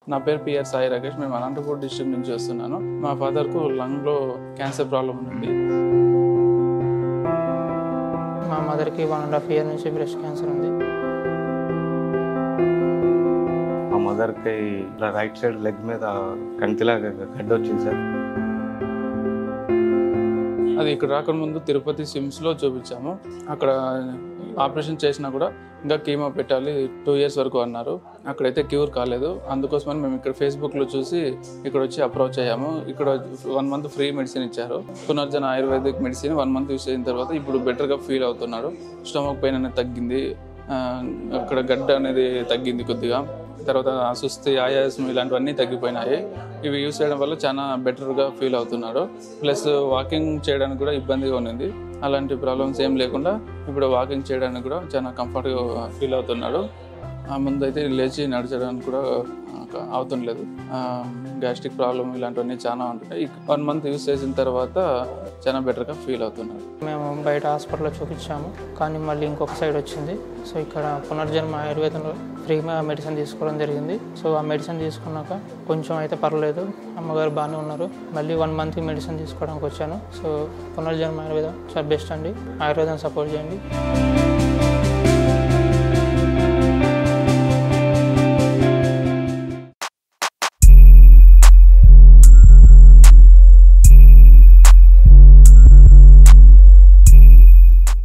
నా పేరు పిఆర్ సాయి రాకేష్ మేము అనంతపూర్ డిస్ట్రిక్ట్ నుంచి వస్తున్నాను మా ఫాదర్కు లంగ్లో క్యాన్సర్ ప్రాబ్లం ఉంది మా మదర్కి వన్ అండ్ హాఫ్ ఇయర్ నుంచి బ్రెస్ట్ క్యాన్సర్ ఉంది మా మదర్కి ఇలా రైట్ సైడ్ లెగ్ మీద కంటిలాగా గడ్డ వచ్చింది సార్ అది ఇక్కడ రాకముందు తిరుపతి సిమ్స్లో చూపించాము అక్కడ ఆపరేషన్ చేసినా కూడా ఇంకా కీమో పెట్టాలి టూ ఇయర్స్ వరకు అన్నారు అక్కడైతే క్యూర్ కాలేదు అందుకోసమని మేము ఇక్కడ ఫేస్బుక్లో చూసి ఇక్కడ వచ్చి అప్రోచ్ అయ్యాము ఇక్కడ వన్ మంత్ ఫ్రీ మెడిసిన్ ఇచ్చారు Punarjan ayurvedic medicine one month use అయిన తర్వాత ఇప్పుడు బెటర్గా ఫీల్ అవుతున్నాడు స్టమక్ పెయిన్ అనేది తగ్గింది ఆ, అక్కడ గడ్డ అనేది తగ్గింది కొద్దిగా తర్వాత సుస్థి ఆయాసం ఇలాంటివన్నీ తగ్గిపోయినాయి ఇవి యూస్ చేయడం వల్ల చాలా బెటర్గా ఫీల్ అవుతున్నాడు ప్లస్ వాకింగ్ చేయడానికి కూడా ఇబ్బందిగా ఉన్నింది అలాంటి ప్రాబ్లమ్స్ ఏం లేకుండా ఇప్పుడు వాకింగ్ చేయడానికి కూడా చాలా కంఫర్ట్గా ఫీల్ అవుతున్నాడు ఆ, ముందు అయితే లేచి నడచడానికి కూడా ఆ, అవుతుండలేదు గ్యాస్ట్రిక్ ప్రాబ్లం ఇలాంటివన్నీ చాలా ఉంటున్నాయి వన్ మంత్ యూస్ చేసిన తర్వాత చాలా బెటర్గా ఫీల్ అవుతున్నాడు మేము బయట హాస్పిటల్లో చూపించాము కానీ మళ్ళీ ఇంకొక సైడ్ వచ్చింది సో ఇక్కడ పునర్జన్మ ఆయుర్వేదంలో ఫ్రీగా మెడిసిన్ తీసుకోవడం జరిగింది సో ఆ మెడిసిన్ తీసుకున్నాక కొంచెం అయితే పర్లేదు అమ్మగారు బాగానే ఉన్నారు మళ్ళీ వన్ మంత్ మెడిసిన్ తీసుకోవడానికి వచ్చాను సో పునర్జన్మ ఆయుర్వేదం చాలా బెస్ట్ అండి ఆయుర్వేదం సపోర్ట్ చేయండి